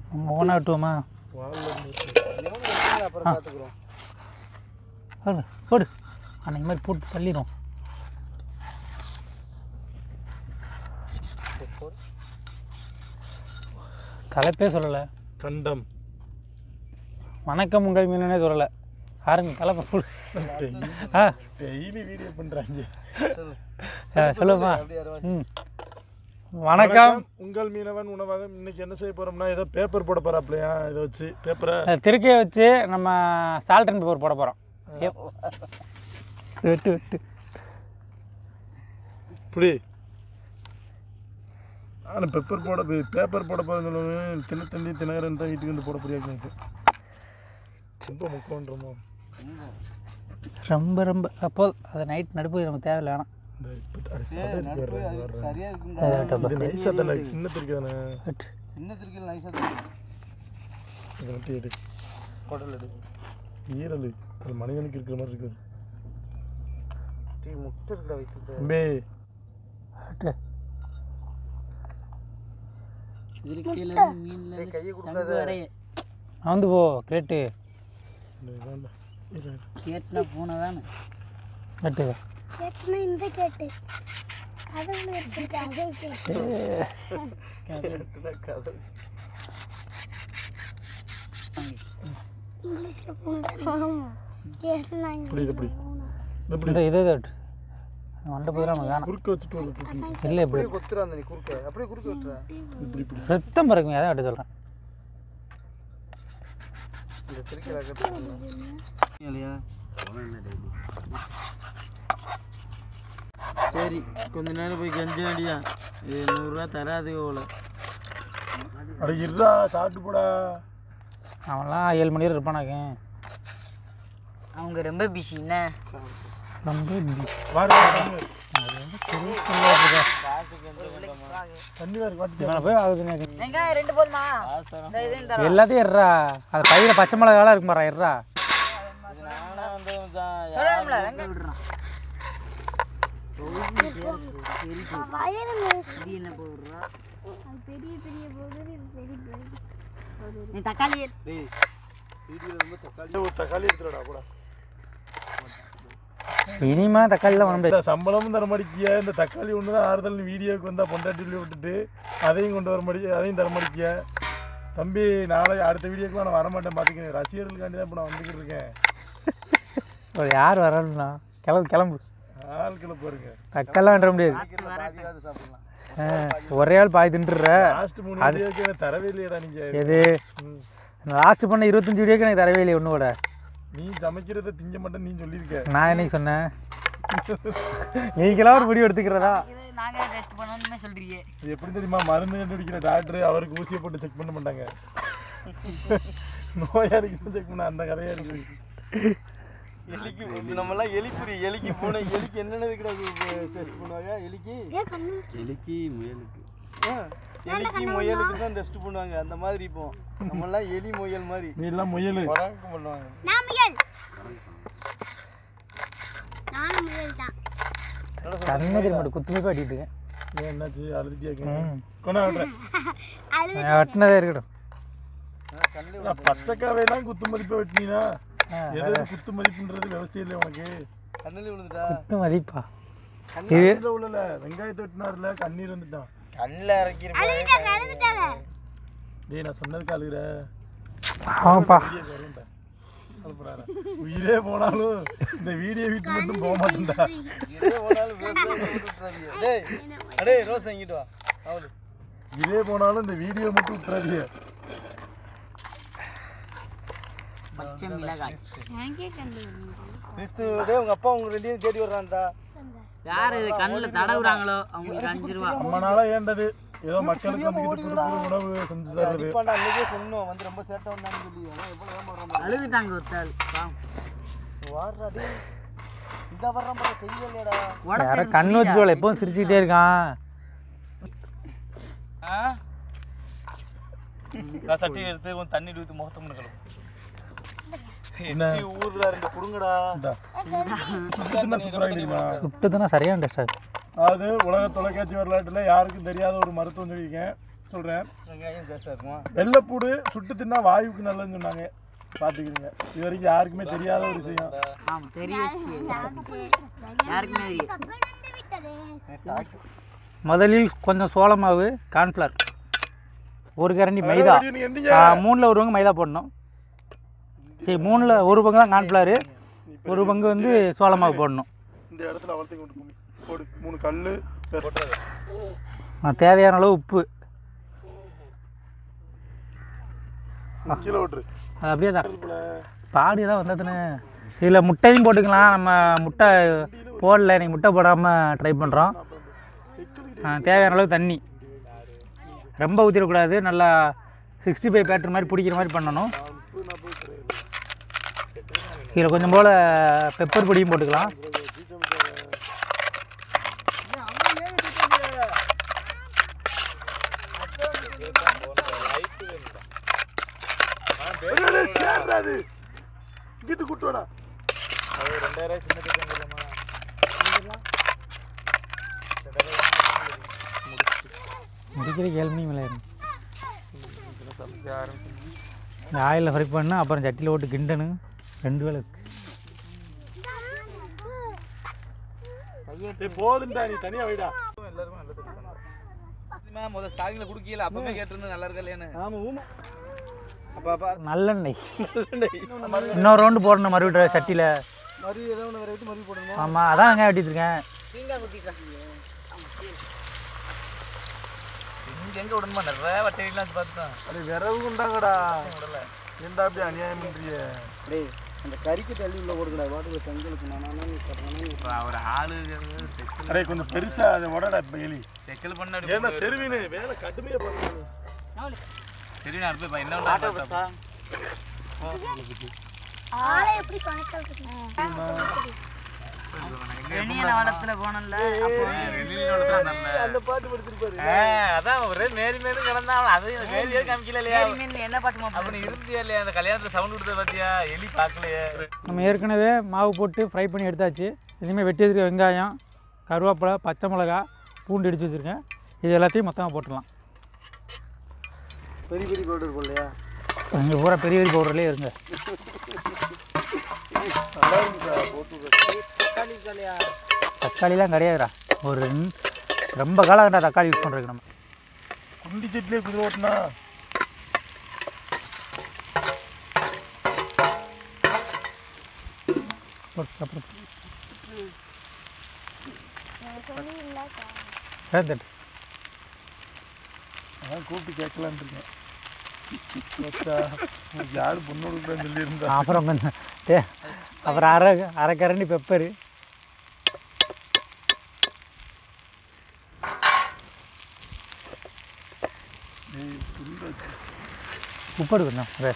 நம்ம ஒன்றா விட்டுவோமா அப்புறம் பார்த்துக்குறோம் போடு போடு அன்னைக்கு மாதிரி போட்டு தள்ளிடும் தலைப்பே சொல்லலை கண்டம் வணக்கம் உங்கள் மீனே சொல்லலை ஆரம்பி தலைப்பை போடு ஆ டெய்லி வீடியோ பண்றாங்க சொல்லு ஆ, சொல்லுமா அப்படியே அரவா ம் வணக்கம் உங்கள் மீனவன் உணவகம் இன்னைக்கு என்ன செய்ய போறோம்னா ஏதோ பேப்பர் போட போறாப்லையா இதை வச்சு பேப்பரை திருக்கையை வச்சு நம்ம சால்ட் அண்ட் பேப்பர் போட போகிறோம் வெட்டு வெட்டு இப்படி ஆனால் பெப்பர் போட பேப்பர் போட போகிறது தின தண்ணி தினகரன் தான் வீட்டுக்கு வந்து போட போறியா இப்போ ரொம்ப முக்கோன்றமோ ரொம்ப ரொம்ப அப்போ அது நைட் நடுப்பு நமக்கு தேவையில்லை வேணாம் இந்த இப்போ அது சதை இருக்கு வர்றது, அது வர்றது. சரியா இருக்கும்டா இது நைஸாக தானே சின்ன திருக்கு தானே வெட்டு சின்ன திருக்கையில் நைஸாக தான் இதை மட்டும் எடு குடல் எடு ஈரல் அது மனிதனுக்கு இருக்கிற மாதிரி இருக்குது டீ முட்டை இருக்குடா வைத்து தம்பி வெட்டு கையை கொடுக்காத வந்து போ கிரேட்டு இந்த இதாண்டா. இரு, இரு. வெட்டு கேட்டுனா இந்த கேட்டு கதவுல இருக்கு அதை கேட்டு இங்கிலீஷ்ல போனோம் கேட்டுனா இப்படி இது இப்படி இது இப்படி இந்த இதை வெட்டு மண்டை போய் நமக்கு வேணாம் குறுக்க வச்சுட்டு ஒரு குட்டி இல்லை இப்படி அப்படியே கொத்துறா அந்த நீ குறுக்க அப்படியே குறுக்க விட்டுற இப்படி இப்படி ரத்தம் பிறக்குங்க அதான் வெட்ட சொல்கிறேன் இந்த திருக்கையில் இல்லையா சரி கொஞ்ச நேரம் போய் கெஞ்ச வேண்டியா இது நூறுரூவா தராது போல அட இருடா சாப்பிட்டு போடா அவன்லாம் ஏழு மணி வரை இருப்பானாக்க அவங்க ரொம்ப பிஸி என்ன ரொம்ப busy. வாரு வாரு. தண்ணி வேறு காட்டு இவனை போய் ஆகுதுன்னு வெங்காயம் ரெண்டு போதுமா இந்த இது இந்த எல்லாத்தையும் எட்றா அது பையில பச்சை மிளகாலாம் இருக்கும் பாரா எட்றா சொல்லணும்ல வெங்காயம் விடுறான் வயறு இது என்ன போடுறா பெரிய பெரிய போகுது இது பெரிய பெரிய நீ தக்காளி டேய் வீடியோவில் ரொம்ப தக்காளி ஒரு தக்காளி எடுத்துடா கூட இனிமே தக்காளிலாம் பண்ண முடியாது இந்த சம்பளமும் தர மாட்டேங்கிய இந்த தக்காளி ஒன்று தான் ஆறுதல் வீடியோக்கு வந்தால் பொண்டாட்டியில் விட்டுட்டு அதையும் கொண்டு வர மாட்டேங்க அதையும் தர மாட்டேங்கிய தம்பி நாளை அடுத்த வீடியோக்கு நான் வரமாட்டேன் பார்த்துக்கங்க ரசிகர்களுக்காண்டி தான் இப்போ நான் வந்துக்கிட்டு இருக்கேன் ஒரு யார் வரணும்னா கிளம்பு கிளம்பு ஆட்களை பாருங்க தக்காளிலாம் வெட்ட முடியாது பாதியாவது சாப்பிடலாம் ஆ, ஒரே ஆள் பாய் தின்றுற லாஸ்ட் மூணு வீடியோக்கு எனக்கு தரவே இல்லையடா நீங்கள் எது லாஸ்ட் பண்ண இருபத்தஞ்சு வீடியோக்கு எனக்கு தரவே இல்லையே ஒன்று கூட நீ சமைக்கிறத திங்க மாட்டேன்னு நீ சொல்லியிருக்க நான் என்னைக்கு சொன்னேன் நீங்களாம் ஒரு முடிவு எடுத்துக்கிறதா இது நாங்க டெஸ்ட் பண்ணணும்னு சொல்றீங்க இது எப்படி தெரியுமா மருந்து கண்டுபிடிக்கிற டாக்டர் அவருக்கு ஊசியை போட்டு செக் பண்ண மாட்டாங்க நோயாளிக்கு செக் பண்ண அந்த கதையா இருக்குது எலிக்கு நம்மலாம் எலிக்குறி எலிக்கு பூனை எலிக்கு என்னென்ன டெஸ்ட் பண்ணுவாங்க எலிக்கு ஏன் கண்ணு எலிக்கு முயலுக்கு எலிக்கு முயலுக்கு தான் டெஸ்ட் பண்ணுவாங்க அந்த மாதிரி இப்போ நம்மலாம் எலி முயல் மாதிரி நீ எல்லாம் முயல் குரங்கு பண்ணுவாங்க நான் முயல் நானும் முயல் தான் கண்ணகிரி மட்டும் குத்துமே காட்டிட்டு இருக்கேன் ஏன் என்னாச்சு அழுதுட்டியா கொண்டா விடுறேன் அது நான் வெட்டினதே இருக்கட்டும் கண்ணில் நான் பச்சைக்காவையெல்லாம் குத்து மதிப்பை வெட்டினீனா எது எது குத்து மதிப்புன்றது விவசாயம் இல்லை உனக்கு கண்ணில் விழுந்துட்டா குத்து மதிப்பா கண்ணில் உள்ளல வெங்காயத்தை வெட்டினார்ல கண்ணீர் வந்துட்டான் கண்ணில் இறக்கிருப்பா அழுதுட்டாங்க அழுதுட்டாங்க டேய் நான் சொன்னதுக்கு அழுகுற ஆமாப்பா வீடியோ வரும்டா. அனுப்புறாரா. உயிரே போனாலும் இந்த வீடியோ வீட்டு மட்டும் போக மாட்டேன்டா இதே போனாலும் விவசாயம் விட்டுறாதீங்க டேய் அடே ரோஸ் வாங்கிட்டு வா அவளு இதே போனாலும் இந்த வீடியோ மட்டும் விட்டுறாதீங்க பச்சை மிளகாய் எனக்கே கண்டு கிறிஸ்து டேய் உங்க அப்பா உங்க ரெண்டையும் தேடி வர்றான்டா யார் இது கண்ணில் தடவுறாங்களோ அவங்களுக்கு அஞ்சு ரூபா ரொம்ப நாளா ஏண்டது ஏதோ மக்களுக்கு வந்துக்கிட்டு புது புது உணவு செஞ்சு தர்றது அடிப்பாண்டா அன்னைக்கே சொன்னோம் வந்து ரொம்ப சேட்டை வந்தான்னு சொல்லி அதான் எவ்வளோ ஏமாறுறான் அழுதுட்டாங்க ஒருத்தாள் வாடுறா டேய் இந்த வர்றான் பாரு செய்யலையடா யாரோ கண்ணு வச்சுக்கோல எப்பவும் சிரிச்சுக்கிட்டே இருக்கான் சட்டி எடுத்து கொஞ்சம் தண்ணி ஊற்றி முகத்தை முன்னுக்கணும் என்ன ஊர்ல ரெண்டு குடுங்கடா இந்தா. சுத்தமா சூப்பரா இருக்கு தெரியுமா சுட்டுதுன்னா சரியான டேஸ்ட் அது அதாவது உலக தொலைக்காட்சி வரலாற்றில் யாருக்கும் தெரியாத ஒரு மருத்துவம் சொல்லியிருக்கேன் சொல்கிறேன் வெங்காயம் டேஸ்ட்டாக இருக்குமா வெள்ளைப்பூடு சுட்டு தின்னா வாயுக்கு நல்லதுன்னு சொன்னாங்க பார்த்துக்கிறீங்க இது வரைக்கும் யாருக்குமே தெரியாத ஒரு விஷயம் ஆமா பெரிய விஷயம் யாருக்குமே தெரியும் முதலில் கொஞ்சம் சோள மாவு கார்ன்ஃப்ளவர் ஒரு கரண்டி மைதா நீங்க எந்தீங்க ஆ, மூணுல ஒரு பங்கு மைதா போடணும் சரி மூணுல ஒரு பங்கு தான் கார்ன்ஃப்ளவர் ஒரு பங்கு வந்து சோள மாவு போடணும் இந்த இடத்துல அவ்வளோத்தையும் கொண்டு போய் போடு மூணு கல் ஆ, தேவையான அளவு உப்பு கீழே விட்டுரு அது அப்படியே தான் பாடி தான் வந்ததுன்னு இதில் முட்டையும் போட்டுக்கலாம் நம்ம முட்டை போடல இன்னைக்கு முட்டை போடாமல் ட்ரை பண்ணுறோம் தேவையான அளவு தண்ணி ரொம்ப ஊற்றிடக்கூடாது நல்லா சிக்ஸ்டி ஃபைவ் பேட்டர் மாதிரி பிடிக்கிற மாதிரி பண்ணணும் இதில் கொஞ்சம் போல் பெப்பர் பொடியும் போட்டுக்கலாம் சேர்றாது இங்கிட்டு கூட்டுவாடா முடிக்கிற கேள்வி மேலே இந்த ஆயிலில் ஃப்ரை பண்ணு அப்புறம் சட்டியில் போட்டு கிண்டணும் ரெண்டு வேலை இருக்கு ஏய் போதுண்டா நீ தனியா வைடா முதல் ஸ்டார்டிங்கில் குடுக்கல அப்பவே கேட்டிருந்தேன் நல்லா இருக்கா இல்லையான்னு ஆமாம் ஊமா அப்போ அப்போ நல்லெண்ணெய் இன்னொரு ரவுண்டு போடணும் மறுபடியும் சட்டியில் மறு ஏதோ ஒன்று வேறு விட்டு மறு போடணுமா ஆமாம் அதான் வெங்காயம் வெட்டிட்டுருக்கேன் இங்கே எங்கே விடணுமா நிறைய வட்டையெல்லாம் பார்த்துட்டோம் அடே விரவு கொண்டாங்கடா ஏன்டா அப்படி அநியாயம் பண்றிய டேய் அந்த கறிக்கு தள்ளி உள்ள ஓடுங்கடா வாட்டுக்கு செங்கலுக்கு நான் ஒரு ஆளு அடே கொஞ்சம் பெருசா அதை உடடா இப்ப எலி செக்கல் பண்ண ஏன்னா செருவினு வேலை கடுமையா பண்ணுங்க சரி நான் போய் என்ன பண்ணா ஆளை எப்படி கணக்கில் வெண்ணியன வளத்துல போனல அப்போ அந்த பாட்டு படிச்சிருப்பாரு அதான் ஒரே மேரி மேலும் கிடந்தான் அது மேரியே காமிக்கல இல்லையா மீன் என்ன பாட்டுமா அப்ப நீ இருந்தியா இல்லையா அந்த கல்யாணத்துல சவுண்ட் கொடுத்தத பாத்தியா எலி பார்க்கலையே நம்ம ஏற்கனவே மாவு போட்டு ஃப்ரை பண்ணி எடுத்தாச்சு இனிமேல் வெட்டி வச்சிருக்க வெங்காயம் கருவேப்பிலை பச்சை மிளகா பூண்டு இடித்து வச்சுருக்கேன் இது எல்லாத்தையும் மொத்தமாக போட்டுடலாம் பெரிய பெரிய பவுடர் போடலையா இங்கே பூரா பெரிய பெரிய பவுடர்லேயே இருங்க தக்காளி தலையா தக்காளிலாம் கிடையாதுடா ஒரு ரெண்டு- ரொம்ப காலம் ஆகுதுடா தக்காளி யூஸ் பண்ணுறதுக்கு நம்ம குண்டி செட்லயே குதிரை ஓட்டினா போட்டு அப்புறம் சேர்த்துட்டு அதான் கூப்பிட்டு கேட்கலான்னு இருக்கேன் வச்சா, உனக்கு யாரு பொண்ணு கொடுக்குறான்னு சொல்லியிருந்தா அப்புறம் கொஞ்சம் டே அப்புறம் அரை அரை கரண்டி பெப்பரு ஏய், புரியுதா? உப்பு எடுக்கணும் அதே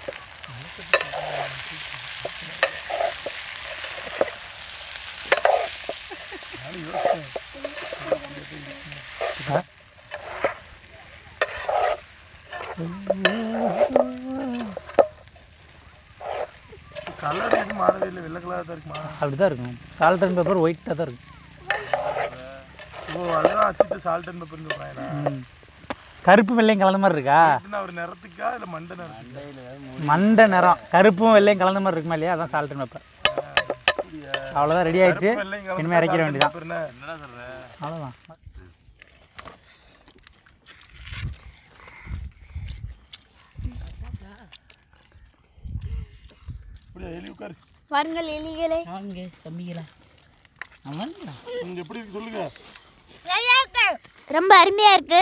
கலர் எதுவும் மாறவே இல்லை வெள்ளை கலராக தான் இருக்குமா அப்படி தான் இருக்கும் சால்ட் அண்ட் பெப்பர் ஒயிட்டாக தான் இருக்கும் ஓ அதெல்லாம் வச்சுட்டு சால்ட் அண்ட் பெப்பர்னு சொல்கிறாங்களா ம். கருப்பு வெள்ளையும் கலந்த மாதிரி இருக்கா என்ன ஒரு நிறத்துக்கா இல்லை மண்டை நிறத்துக்கா மண்டை நிறம் கருப்பும் வெள்ளையும் கலந்த மாதிரி இருக்குமா இல்லையா அதான் சால்ட் அண்ட் பெப்பர் அவ்வளோதான் ரெடி ஆயிடுச்சு வெள்ளையும் கலந்து இனிமேல் இறக்கிற வேண்டியதான் pepper என்ன? என்னடா சொல்ற அவ்வளோதான் இப்படியா எலி உட்காரு வாருங்கள் எலிகளே வாங்க தம்பிகளா அவன் நீங்க எப்படி இருக்கு சொல்லுங்க ரொம்ப அருமையா இருக்கு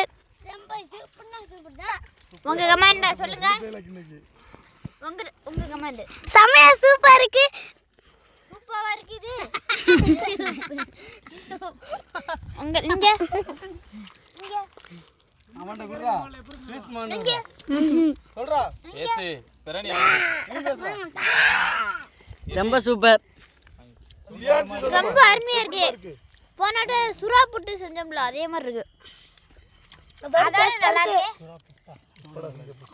உங்க கமாண்ட சொல்லுங்க இன்னைக்கு உங்க உங்க கமாண்ட் செமையா சூப்பரா இருக்கு சூப்பரா இருக்குது உங்க நீங்க நீங்க அவன்கிட்ட குடுறா ஸ்வீட் மான் சொல்றா பேசு ஸ்பெரணி ரொம்ப சூப்பர் ரொம்ப அருமையா இருக்கு போனாட்ட சுறா புட்டு செஞ்சோம்ல அதே மாதிரி இருக்கு அதான் நல்லா இருக்கு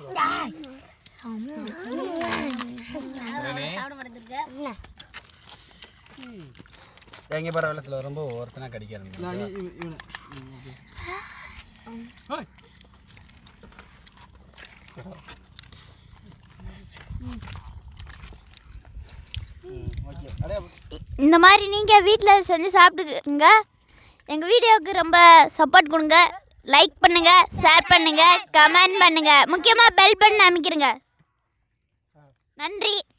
எங்க பாரு வெள்ளத்துல ரொம்ப ஒருத்தனா கடிக்காது ஓகே அடையா இந்த மாதிரி நீங்கள் வீட்டில் செஞ்சு சாப்பிட்டுக்குங்க எங்கள் வீடியோவுக்கு ரொம்ப சப்போர்ட் கொடுங்க லைக் பண்ணுங்கள் ஷேர் பண்ணுங்கள் கமெண்ட் பண்ணுங்கள் முக்கியமாக பெல் பட்டன் அமைக்கிறங்க நன்றி